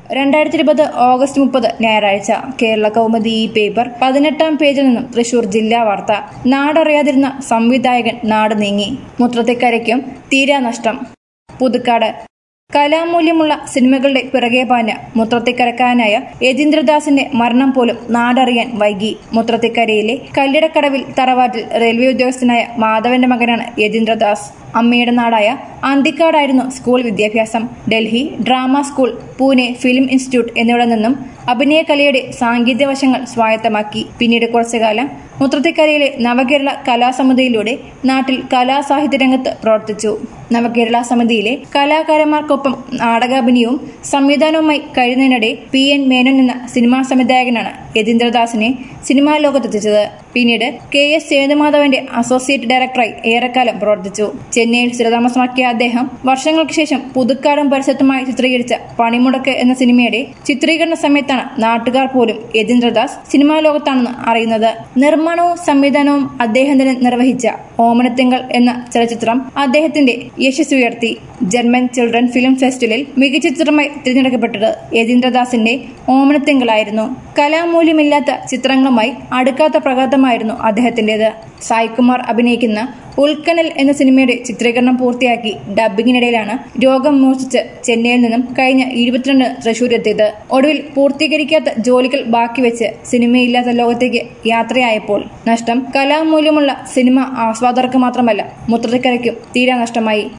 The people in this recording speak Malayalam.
രണ്ടായിരത്തി ഇരുപത് ഓഗസ്റ്റ് മുപ്പത് ഞായറാഴ്ച കേരള കൗമുദി ഈ പേപ്പർ പതിനെട്ടാം പേജിൽ നിന്നും തൃശൂർ ജില്ലാ വാർത്ത നാടറിയാതിരുന്ന സംവിധായകൻ നാട് നീങ്ങി മുത്രത്തിക്കരയ്ക്കും തീരാനഷ്ടം പുതുക്കാട് കലാമൂല്യമുള്ള സിനിമകളുടെ പിറകെ പാഞ്ഞ മുത്രത്തിക്കരക്കാരനായ യതീന്ദ്രദാസിന്റെ മരണം പോലും നാടറിയാൻ വൈകി മുത്രത്തിക്കരയിലെ കല്ലിടക്കടവിൽ തറവാട്ടിൽ റെയിൽവേ ഉദ്യോഗസ്ഥനായ മാധവന്റെ മകനാണ് യതീന്ദ്രദാസ് അമ്മയുടെ നാടായ അന്തിക്കാടായിരുന്നു സ്കൂൾ വിദ്യാഭ്യാസം Delhi drama school Pune film institute എന്നിവിടെ നിന്നും അഭിനയകലയുടെ സാങ്കേതിക വശങ്ങൾ സ്വായത്തമാക്കി പിന്നീട് കുറച്ചുകാലം മുത്രത്തിക്കരയിലെ നവകേരള കലാസമിതിയിലൂടെ നാട്ടിൽ കലാസാഹിത്യ രംഗത്ത് പ്രവർത്തിച്ചു നവകേരള സമിതിയിലെ കലാകാരന്മാർക്കൊപ്പം നാടകാഭിനയവും സംവിധാനവുമായി കഴിയുന്നതിനിടെ പി എൻ മേനോൻ എന്ന സിനിമാ സംവിധായകനാണ് യതീന്ദ്രദാസിനെ സിനിമാ ലോകത്തെത്തിച്ചത് പിന്നീട് കെ എസ് സേതുമാധവന്റെ അസോസിയേറ്റ് ഡയറക്ടറായി ഏറെക്കാലം പ്രവർത്തിച്ചു ചെന്നൈയിൽ സ്ഥിരതാമസമാക്കിയ അദ്ദേഹം വർഷങ്ങൾക്ക് ശേഷം പുതുക്കാടും പരിസരത്തുമായി ചിത്രീകരിച്ച പണിമുടക്ക് എന്ന സിനിമയുടെ ചിത്രീകരണ സമയത്താണ് നാട്ടുകാർ പോലും യതീന്ദ്രദാസ് സിനിമാ ലോകത്താണെന്ന് അറിയുന്നത് നിർമ്മാണവും സംവിധാനവും അദ്ദേഹം തന്നെ നിർവഹിച്ച ഓമനത്തിങ്കൾ എന്ന ചലച്ചിത്രം അദ്ദേഹത്തിന്റെ യശസ് ഉയർത്തി ജർമ്മൻ ചിൽഡ്രൻ ഫിലിം ഫെസ്റ്റിവലിൽ മികച്ച ചിത്രമായി തിരഞ്ഞെടുക്കപ്പെട്ടത് യതീന്ദ്രദാസിന്റെ ഓമനത്തിങ്കളായിരുന്നു കലാമൂല്യമില്ലാത്ത ചിത്രങ്ങളുമായി അടുക്കാത്ത പ്രകടനമായിരുന്നു അദ്ദേഹത്തിന്റേത് സായ്കുമാർ അഭിനയിക്കുന്ന ഉൽക്കനൽ എന്ന സിനിമയുടെ ചിത്രീകരണം പൂർത്തിയാക്കി ഡബ്ബിങ്ങിനിടയിലാണ് രോഗം മൂർച്ഛിച്ച് ചെന്നൈയിൽ നിന്നും കഴിഞ്ഞ ഇരുപത്തിരണ്ട് തൃശൂർ എത്തിയത് ഒടുവിൽ പൂർത്തീകരിക്കാത്ത ജോലികൾ ബാക്കി വെച്ച് സിനിമയില്ലാത്ത ലോകത്തേക്ക് യാത്രയായപ്പോൾ നഷ്ടം കലാമൂല്യമുള്ള സിനിമ ആസ്വാദകർക്ക് മാത്രമല്ല മുത്രക്കരയ്ക്കും തീരാ നഷ്ടമായി